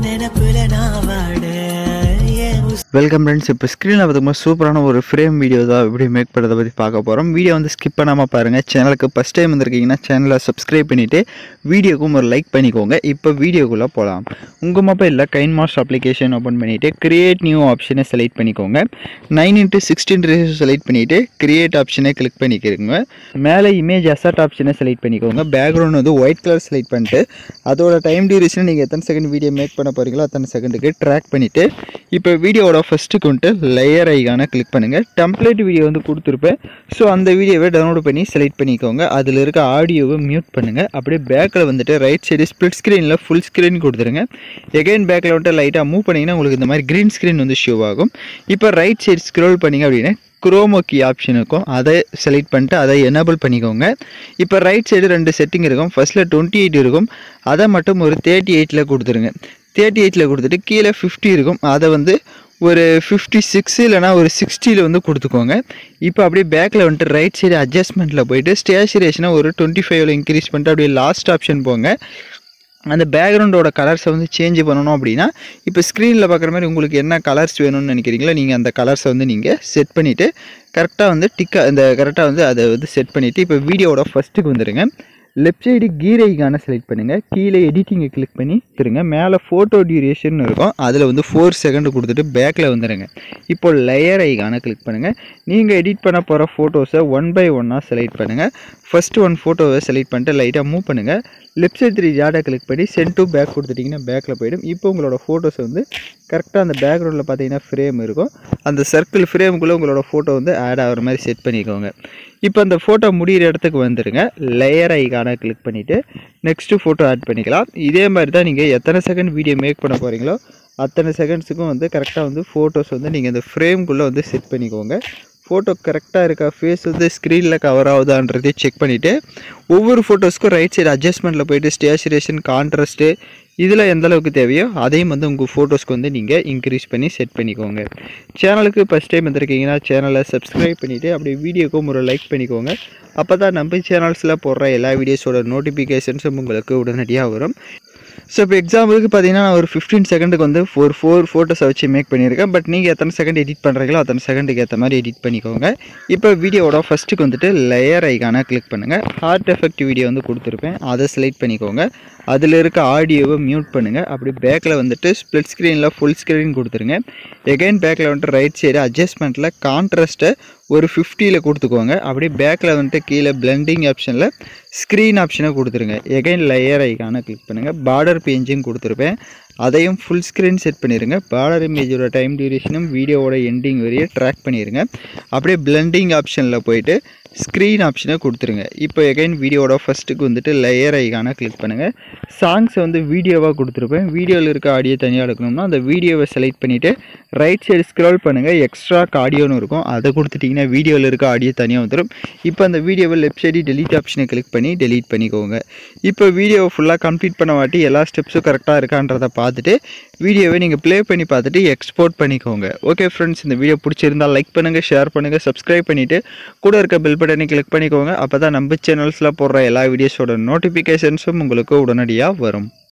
நினப்புல நான் வாட ஏன் உஸ்- வெல்கம் ஃப்ரெண்ட்ஸ் இப்போ ஸ்க்ரீனில் பார்த்துக்கும்போது சூப்பரான ஒரு ஃப்ரேம் வீடியோ தான் எப்படி மேக் பண்ணுறதை பற்றி பார்க்க போகிறோம் வீடியோ வந்து ஸ்கிப் பண்ணாமல் பாருங்கள் சேனலுக்கு ஃபஸ்ட் டைம் வந்திருக்கீங்கன்னா சேனலை சப்ஸ்கிரைப் பண்ணிவிட்டு வீடியோக்கும் ஒரு லைக் பண்ணிக்கோங்க இப்போ வீடியோக்குள்ளே போகலாம் உங்கள் மொபைலில் கைன் மாஸ்ட் அப்ளிகேஷன் ஓப்பன் பண்ணிவிட்டு கிரியேட் நியூ ஆப்ஷனை செலக்ட் பண்ணிக்கோங்க nine into sixteen ratio select பண்ணிவிட்டு கிரியேட் ஆப்ஷனை கிளிக் பண்ணிக்கிறோங்க மேலே இமேஜ் அசட் ஆப்ஷனை செலக்ட் பண்ணிக்கோங்க பேக்ரவுண்ட் வந்து ஒயிட் கலர் செலக்ட் பண்ணிட்டு அதோட டைம் டியூரேஷன் நீங்கள் எத்தனை செகண்ட் வீடியோ மேக் பண்ண போகிறீங்களோ அத்தனை செகண்டுக்கு ட்ராக் பண்ணிவிட்டு இப்போ வீடியோவோட ஃபஸ்ட்டுக்கு வந்துட்டு லேயர் ஐக்கான கிளிக் பண்ணுங்கள் டெம்ப்ளேட் வீடியோ வந்து கொடுத்துருப்பேன் ஸோ அந்த வீடியோவை டவுன்லோட் பண்ணி செலக்ட் பண்ணிக்கோங்க அதில் இருக்க ஆடியோவை மியூட் பண்ணுங்கள் அப்படியே பேக்கில் வந்துட்டு ரைட் சைடு ஸ்ப்ளிட் ஸ்க்ரீனில் ஃபுல் ஸ்க்ரீன் கொடுத்துருங்க எகைன் பேக்கில் வந்துட்டு லைட்டாக மூவ் பண்ணிங்கன்னா உங்களுக்கு இந்த மாதிரி க்ரீன் ஸ்க்ரீன் வந்து ஷோ ஆகும் இப்போ ரைட் சைடு ஸ்க்ரோல் பண்ணிங்க அப்படின்னா குரோமோ கீ ஆப்ஷன் இருக்கும் அதை செலக்ட் பண்ணிட்டு அதை எனேபிள் பண்ணிக்கோங்க இப்போ ரைட் சைடு ரெண்டு செட்டிங் இருக்கும் ஃபர்ஸ்ட்டில் டுவெண்ட்டி எயிட் இருக்கும் அதை மட்டும் ஒரு தேர்ட்டி எயிட்டில் கொடுத்துருங்க தேர்ட்டி எயிட்டில் கொடுத்துட்டு கீழே ஃபிஃப்டி இருக்கும் அதை வந்து ஒரு ஃபிஃப்டி சிக்ஸ் இல்லைனா ஒரு சிக்ஸ்டியில் வந்து கொடுத்துக்கோங்க இப்போ அப்படியே பேக்கில் வந்துட்டு ரைட் சைடு அட்ஜஸ்ட்மெண்ட்டில் போயிட்டு ஸ்டேச்சுரேஷனை ஒரு டுவெண்ட்டி ஃபைவ்ல இன்க்ரீஸ் பண்ணிட்டு அப்படியே லாஸ்ட் ஆப்ஷன் போங்க அந்த பேக்ரவுண்டோட கலர்ஸை வந்து சேஞ்ச் பண்ணணும் அப்படின்னா இப்போ ஸ்க்ரீனில் பார்க்குற மாதிரி உங்களுக்கு என்ன கலர்ஸ் வேணும்னு நினைக்கிறீங்களோ நீங்கள் அந்த கலர்ஸை வந்து நீங்கள் செட் பண்ணிவிட்டு கரெக்டாக வந்து டிக்காக இந்த கரெக்டாக வந்து அதை வந்து செட் பண்ணிவிட்டு இப்போ வீடியோவோட ஃபஸ்ட்டுக்கு வந்துடுங்க லெஃப்ட் சைடு கீர் ஐக்கான செலக்ட் பண்ணுங்கள் கீழே எடிட்டிங்கை கிளிக் பண்ணி திருங்க மேலே ஃபோட்டோ டியூரேஷன் இருக்கும் அதில் வந்து ஃபோர் செகண்ட் கொடுத்துட்டு பேக்கில் வந்துடுங்க இப்போ லேயர் ஐக்கான கிளிக் பண்ணுங்கள் நீங்கள் எடிட் பண்ண போகிற ஃபோட்டோஸை ஒன் பை ஒன்னாக செலக்ட் பண்ணுங்கள் ஃபஸ்ட்டு ஒன் ஃபோட்டோவை செலக்ட் பண்ணிட்டு லைட்டாக மூவ் பண்ணுங்கள் லெஃப்ட் சைடு த்ரீ ஜாடை கிளிக் பண்ணி சென்ட் டு பேக் கொடுத்துட்டிங்கன்னா பேக்கில் போயிடும் இப்போ உங்களோட ஃபோட்டோஸ் வந்து கரெக்டாக அந்த பேக்ரவுண்டில் பார்த்தீங்கன்னா ஃப்ரேம் இருக்கும் அந்த சர்க்கிள் ஃப்ரேமுக்குள்ளே உங்களோட ஃபோட்டோ வந்து ஆட் ஆகிற மாதிரி செட் பண்ணிக்கோங்க இப்போ அந்த ஃபோட்டோ முடிகிற இடத்துக்கு வந்துடுங்க லேயர் ஐக்கான கிளிக் பண்ணிவிட்டு நெக்ஸ்ட்டு ஃபோட்டோ ஆட் பண்ணிக்கலாம் இதே மாதிரி தான் நீங்கள் எத்தனை செகண்ட் வீடியோ மேக் பண்ண போகிறீங்களோ அத்தனை செகண்ட்ஸுக்கும் வந்து கரெக்டாக வந்து ஃபோட்டோஸ் வந்து நீங்கள் இந்த ஃப்ரேம்குள்ளே வந்து செட் பண்ணிக்கோங்க ஃபோட்டோ கரெக்டாக இருக்கா ஃபேஸ் வந்து ஸ்க்ரீனில் கவர் ஆகுதான்றதை செக் பண்ணிவிட்டு ஒவ்வொரு ஃபோட்டோஸ்க்கும் ரைட் சைடு அட்ஜஸ்ட்மெண்ட்டில் போயிட்டு ஸ்டேச்சுரேஷன் கான்ட்ராஸ்ட்டு இதில் எந்த அளவுக்கு தேவையோ அதையும் வந்து உங்கள் ஃபோட்டோஸ்க்கு வந்து நீங்கள் இன்க்ரீஸ் பண்ணி செட் பண்ணிக்கோங்க சேனலுக்கு ஃபஸ்ட் டைம் வந்திருக்கீங்கன்னா சேனலை சப்ஸ்கிரைப் பண்ணிவிட்டு அப்படியே வீடியோக்கும் ஒரு லைக் பண்ணிக்கோங்க அப்போ தான் நம்ம சேனல்ஸில் போடுற எல்லா வீடியோஸோட நோட்டிஃபிகேஷன்ஸும் உங்களுக்கு உடனடியாக வரும் ஸோ இப்போ எக்ஸாம்பிளுக்கு பார்த்தீங்கன்னா நான் ஒரு ஃபிஃப்டீன் செகண்டுக்கு வந்து ஒரு ஃபோர் ஃபோட்டோஸை வச்சு மேக் பண்ணியிருக்கேன் பட் நீங்கள் எத்தனை செகண்ட் எடிட் பண்ணுறீங்களோ அத்தனை செகண்டுக்கு ஏற்ற மாதிரி எடிட் பண்ணிக்கோங்க இப்போ வீடியோவோட ஃபஸ்ட்டுக்கு வந்துட்டு லேயர் ஐக்கான கிளிக் பண்ணுங்கள் ஹார்ட் எஃபெக்ட் வீடியோ வந்து கொடுத்துருப்பேன் அதை செலக்ட் பண்ணிக்கோங்க அதில் இருக்க ஆடியோவை மியூட் பண்ணுங்கள் அப்படி பேக்கில் வந்துட்டு ஸ்ப்ளிட் ஸ்க்ரீனில் ஃபுல் ஸ்க்ரீன் கொடுத்துருங்க எகைன் பேக்கில் வந்துட்டு ரைட் சைடு அட்ஜஸ்ட்மெண்ட்டில் கான்ட்ராஸ்ட்டை ஒரு ஃபிஃப்டியில் கொடுத்துக்கோங்க அப்படியே பேக்கில் வந்துட்டு கீழே பிளெண்டிங் ஆப்ஷனில் ஸ்க்ரீன் ஆப்ஷனை கொடுத்துருங்க எகைன் லேயர் ஐக்கான கிளிக் பண்ணுங்கள் பார்டர் பேஞ்சும் கொடுத்துருப்பேன் அதையும் ஃபுல் ஸ்க்ரீன் செட் பண்ணிடுங்க பார்டர் இமேஜோட டைம் டியூரேஷனும் வீடியோவோட எண்டிங் வரையும் ட்ராக் பண்ணிடுங்க அப்படியே பிளெண்டிங் ஆப்ஷனில் போயிட்டு ஸ்க்ரீன் ஆப்ஷனை கொடுத்துருங்க இப்போ எகைன் வீடியோட ஃபஸ்ட்டுக்கு வந்துட்டு லேயர் ஐக்கான கிளிக் பண்ணுங்கள் சாங்ஸை வந்து வீடியோவாக கொடுத்துருப்பேன் வீடியோவில் இருக்க ஆடியோ தனியாக எடுக்கணும்னா அந்த வீடியோவை செலக்ட் பண்ணிவிட்டு ரைட் சைடு ஸ்க்ரோல் பண்ணுங்கள் எக்ஸ்ட்ரா ஆடியோன்னு இருக்கும் அதை கொடுத்துட்டிங்கன்னா வீடியோவில் இருக்க ஆடியோ தனியாக வந்துடும் இப்போ அந்த வீடியோவை லெஃப்ட் சைடு டெலீட் ஆப்ஷனை கிளிக் பண்ணி டெலீட் பண்ணிக்கோங்க இப்போ வீடியோவை ஃபுல்லாக கம்ப்ளீட் பண்ண வாட்டி எல்லா ஸ்டெப்ஸும் கரெக்டாக இருக்கான்றதை பார்த்துட்டு வீடியோவை நீங்கள் ப்ளே பண்ணி பார்த்துட்டு எக்ஸ்போர்ட் பண்ணிக்கோங்க ஓகே ஃப்ரெண்ட்ஸ் இந்த வீடியோ பிடிச்சிருந்தால் லைக் பண்ணுங்கள் ஷேர் பண்ணுங்கள் சப்ஸ்கிரைப் பண்ணிவிட்டு கூட இருக்க பெல் பட்டனை கிளிக் பண்ணிக்கோங்க அப்போ தான் நம்ம சேனல்ஸில் போடுற எல்லா வீடியோஸோட நோட்டிஃபிகேஷன்ஸும் உங்களுக்கு உடனடியாக வரும்